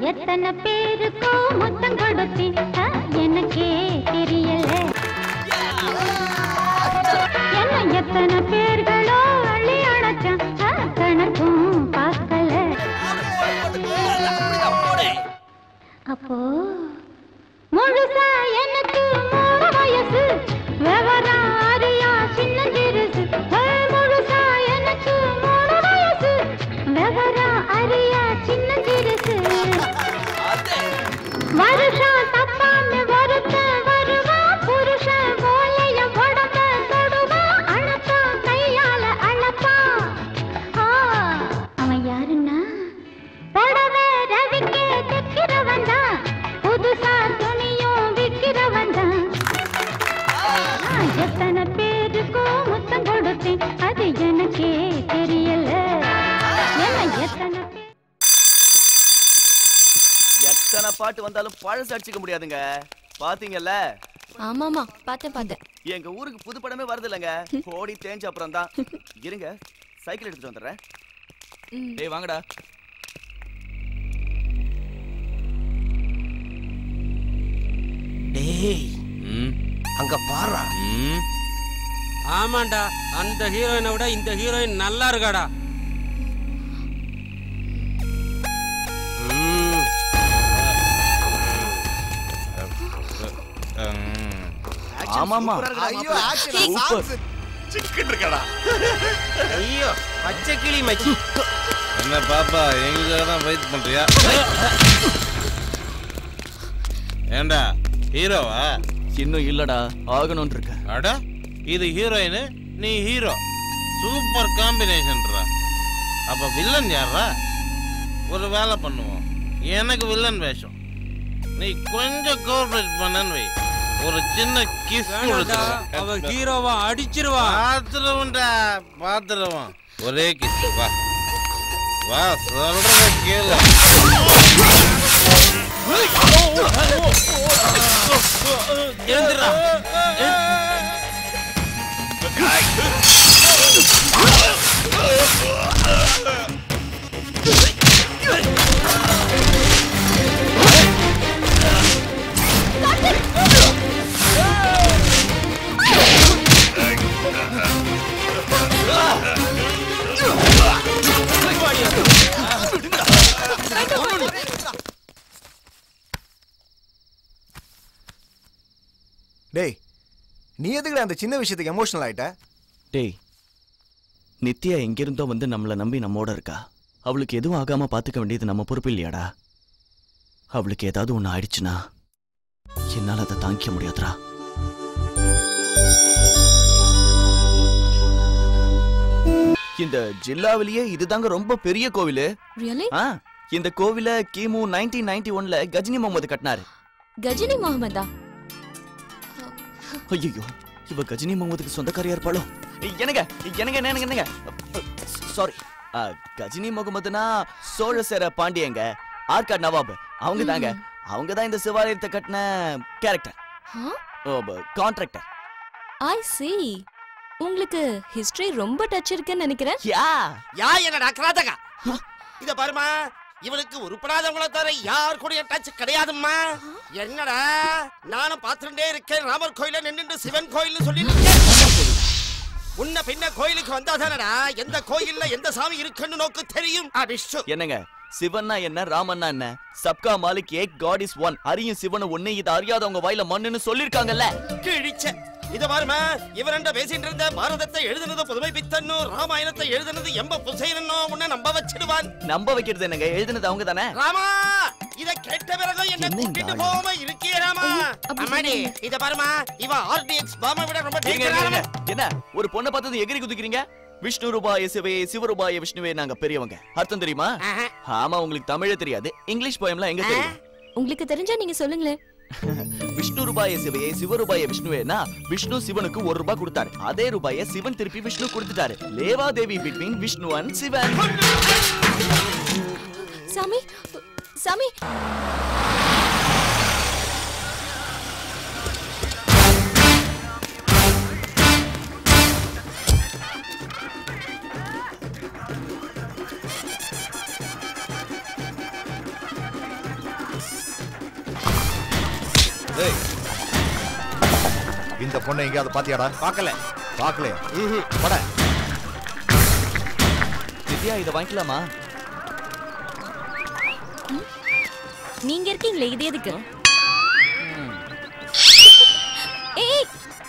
எத்தனை பேருக்கோ முத்தம் கொடுத்தேன் ஆ, எனக்கே தெரியல என்ன எத்தனை பேர்களோ அள்ளி அணைச்சான் ஆ, கணக்கும் பார்க்கல அப்போ முழுசா எனக்கு மூணு வயசு விவரம் அறியா சின்ன சிறுசு ஏய், முழுசா எனக்கு மூணு வயசு விவரம் அறியா சின்ன சிறுசு வருஷம் தப்பாம வருத்த வருவா புருஷன் போலைய உடம்ப தொடுவா அழப்பா கையால அழப்பா ஆ, அவன் யாருன்னா புடவை ரவிக்கே தைக்கிறவன் தான் புதுசா துணியும் விற்கிறவன் தான் நான் எத்தனை பேருக்கோ முத்தம் கொடுத்தேன் அது எனக்கே தெரியல என்ன எத்தனை பேர் எத்தனை பாட்டு வந்தாலும் பழசு அடிச்சுக்க முடியாதுங்க பாத்தீங்கல்ல ஆமாமா பார்த்தேன் பார்த்தேன் எங்க ஊருக்கு புது படமே வருது இல்லைங்க ஓடி தேஞ்ச அப்புறம் தான் இருங்க சைக்கிள் எடுத்துட்டு வந்துடுறேன் டேய் வாங்கடா டேய் அங்க பாரு ஆமாண்டா அந்த ஹீரோயினை விட இந்த ஹீரோயின் நல்லா இருக்காடா ஆமாமா ஐயோ ஆக்ஷன் சூப்பர். சாங்ஸ் சிக்கன் இருக்கடா ஐயோ பச்சை கிளி மச்சி என்ன பாப்பா எங்களுக்காக தான் வெயிட் பண்றியா ஏண்டா ஹீரோவா இன்னும் இல்லடா ஆகணும்னு இருக்க அட இது ஹீரோயின் நீ ஹீரோ சூப்பர் காம்பினேஷன்ரா அப்ப வில்லன் யாரா ஒரு வேலை பண்ணுவோம் எனக்கு வில்லன் வேஷம் நீ கொஞ்சம் கோஆபரேட் பண்ணன்னு வை ஒரு சின்ன கிஸ் வேணாம்டா, அவ ஹீரோவா அடிச்சிருவா பாத்துருவோம்டா பாத்துருவோம் ஒரே கிஸ் வா வா சொல்றத கேளு எழுந்துடா டேய் நீ எதுக்குடா அந்த சின்ன விஷயத்துக்கு எமோஷனல் ஆயிட்ட டேய் நித்யா எங்கிருந்தோ வந்து நம்மளை நம்பி நம்மோட இருக்கா அவளுக்கு எதுவும் ஆகாம பாத்துக்க வேண்டியது நம்ம பொறுப்பு இல்லையாடா அவளுக்கு ஏதாவது ஒண்ணு ஆயிடுச்சுன்னா என்னால அதை தாங்கிக்க முடியாதுடா இந்த ஜில்லாவிலேயே இதுதாங்க ரொம்ப பெரிய கோவிலு ரியலி ஆ இந்த கோவில கிமு நைன்டீன் நைன்டி ஒன்ல கஜினி முகமது கட்டினாரு கஜினி முகமதா ஐயோ இவ கஜினி முகமதுக்கு சொந்தக்காரியா இருப்பாளோ என்னங்க என்னங்க என்னங்க என்னங்க சாரி கஜினி முகமதுனா சோழ சேர பாண்டியங்க ஆர்காட் நவாப் அவங்க தாங்க அவங்க தான் இந்த சிவாலயத்தை கட்டின கேரக்டர் கான்ட்ராக்டர் ஐ see உங்களுக்கு ஹிஸ்டரி ரொம்ப டச் இருக்குன்னு நினைக்கிறேன் யா யா என்னடா கிராதகா இத பாருமா இவனுக்கு உருப்படாதவங்கள தவிர யார் கூட டச் கிடையாதும்மா என்னடா நானும் பார்த்துட்டே இருக்கேன் ராமர் கோயில நின்னுட்டு சிவன் கோயில்னு சொல்லிட்டு இருக்கேன். முன்ன பின்ன கோயிலுக்கு வந்தாதானடா எந்த கோயில்ல எந்த சாமி இருக்குன்னு நோக்கு தெரியும் ஆ, விஷ்ணு என்னங்க சிவன்னா என்ன ராமன்னா என்ன சப்கா மாலிக் ஏக் காட் இஸ் ஒன் அறியும் சிவனை ஒண்ணு இதை அறியாதவங்க வாயில மண்ணுன்னு சொல்லிருக்காங்கல்ல கிழிச்ச இத பாருமா இவரண்ட பேசிட்டு இருந்த பாரதத்தை எழுதுனது புதுமை பித்தன்னு ராமாயணத்தை எழுதுனது எம்ப புசைனோ உன்னை நம்ப வச்சிடுவான் நம்ப வைக்கிறது என்னங்க எழுதுனது அவங்க தானே ராமா இத கேட்ட பிறகு என்ன என்ன இந்த கூட்டிட்டு ஆளு? போகாம இருக்கியே ராமா அப்படி அம்மாடி இத பாருமா இவ ஆர்டிஎக்ஸ் பாம விட ரொம்ப இருங்க, இருங்க, டேஞ்சரான இருங்க. என்ன ஒரு பொண்ணை பார்த்தது எகிரி குதிக்கிறீங்க விஷ்ணு ரூபாய சிவே சிவரூபாய விஷ்ணுவே நாங்க பெரியவங்க அர்த்தம் தெரியுமா ஆஹா. ஆமா உங்களுக்கு தமிழே தெரியாது இங்கிலீஷ் போயம்லாம் எங்க தெரியும் உங்களுக்கு தெரிஞ்சா நீங்க சொல்லுங்களேன் விஷ்ணு ரூபாய சிவையே சிவரூபாய விஷ்ணுவேனா விஷ்ணு சிவனுக்கு ஒரு ரூபாய் கொடுத்தாரு அதே ரூபாய சிவன் திருப்பி விஷ்ணு கொடுத்துட்டாரு லேவாதேவி பிட்வீன் விஷ்ணு அண்ட் சிவன் சாமி சாமி ஏய் இந்த பொண்ணை எங்கேயாவது பாத்தியாடா பார்க்கல பார்க்கலையா பட நித்யா இதை வாங்கிக்கலாமா நீங்க இருக்கீங்களே இது எதுக்கு ஏய்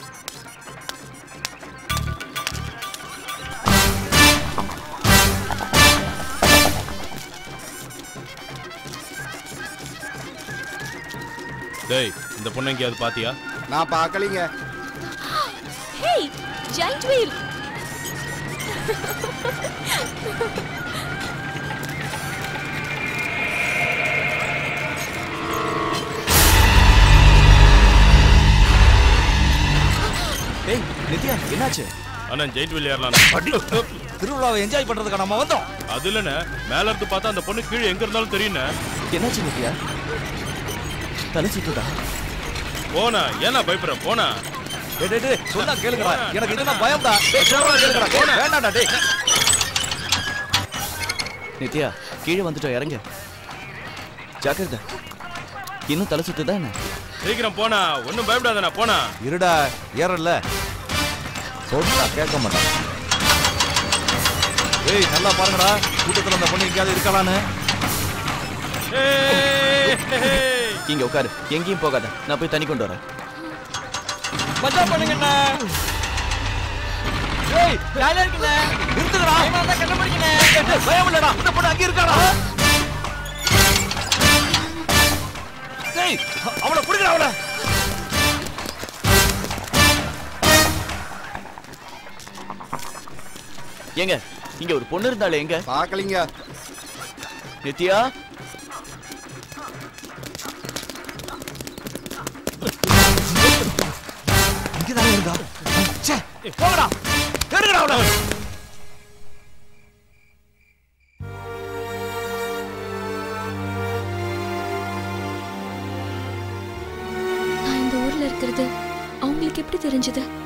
டேய் இந்த பொண்ணு எங்கேயாவது பாத்தியா நான் பார்க்கலீங்க ஹேய் ஜெயிண்ட் வீல் ஏய் நித்யா என்னாச்சு அண்ணா ஜெயிட் வில் ஏறலாம் திருவிழாவை என்ஜாய் பண்றதுக்கு நம்ம வந்தோம் அது இல்லைண்ணே மேல இருந்து பார்த்தா அந்த பொண்ணு கீழே எங்க இருந்தாலும் தெரியுண்ணே என்னாச்சு நித்யா தலை சுத்துதா போனா ஏன்னா பயப்படுற போனா டேய் டேய், டேய் சொன்னா கேளுங்கடா எனக்கு இதெல்லாம் பயம்டா டேய் சொல்றா கேளுங்கடா டேய், வேண்டாம்டா டேய் நித்யா கீழே வந்துட்டோம் இறங்க ஜாக்கிரதை இன்னும் தலை சுத்துதா என்ன சீக்கிரம் போனா ஒன்னும் பயப்படாதண்ணா போனா இருடா ஏறல சொன்னா கேட்க மாட்டான் ஏய் நல்லா பாருங்கடா கூட்டத்துல அந்த பொண்ணு எங்கேயாவது இருக்கலான்னு ஏய், ஏய். இங்க உட்காரு எங்கேயும் போகாத நான் போய் தண்ணி கொண்டு வரேன் மஜா பண்ணுங்கண்ணா ஏய் ஜாலியா இருக்குண்ணே நிறுத்துங்கடா இவன் கண்ண முடிக்கண்ணே பயம் இல்லடா இந்த பொண்ணு அங்கே இருக்காடா டேய் அவளை புடிங்கடா அவளை ஏங்க இங்க ஒரு பொண்ணு இருந்தாலே எங்க பார்க்கலீங்க நித்யா இங்கதானே இருக்கா ச்சே போங்கடா தேடுங்கடா அவளை நான் இந்த ஊர்ல இருக்கிறது அவங்களுக்கு எப்படி தெரிஞ்சது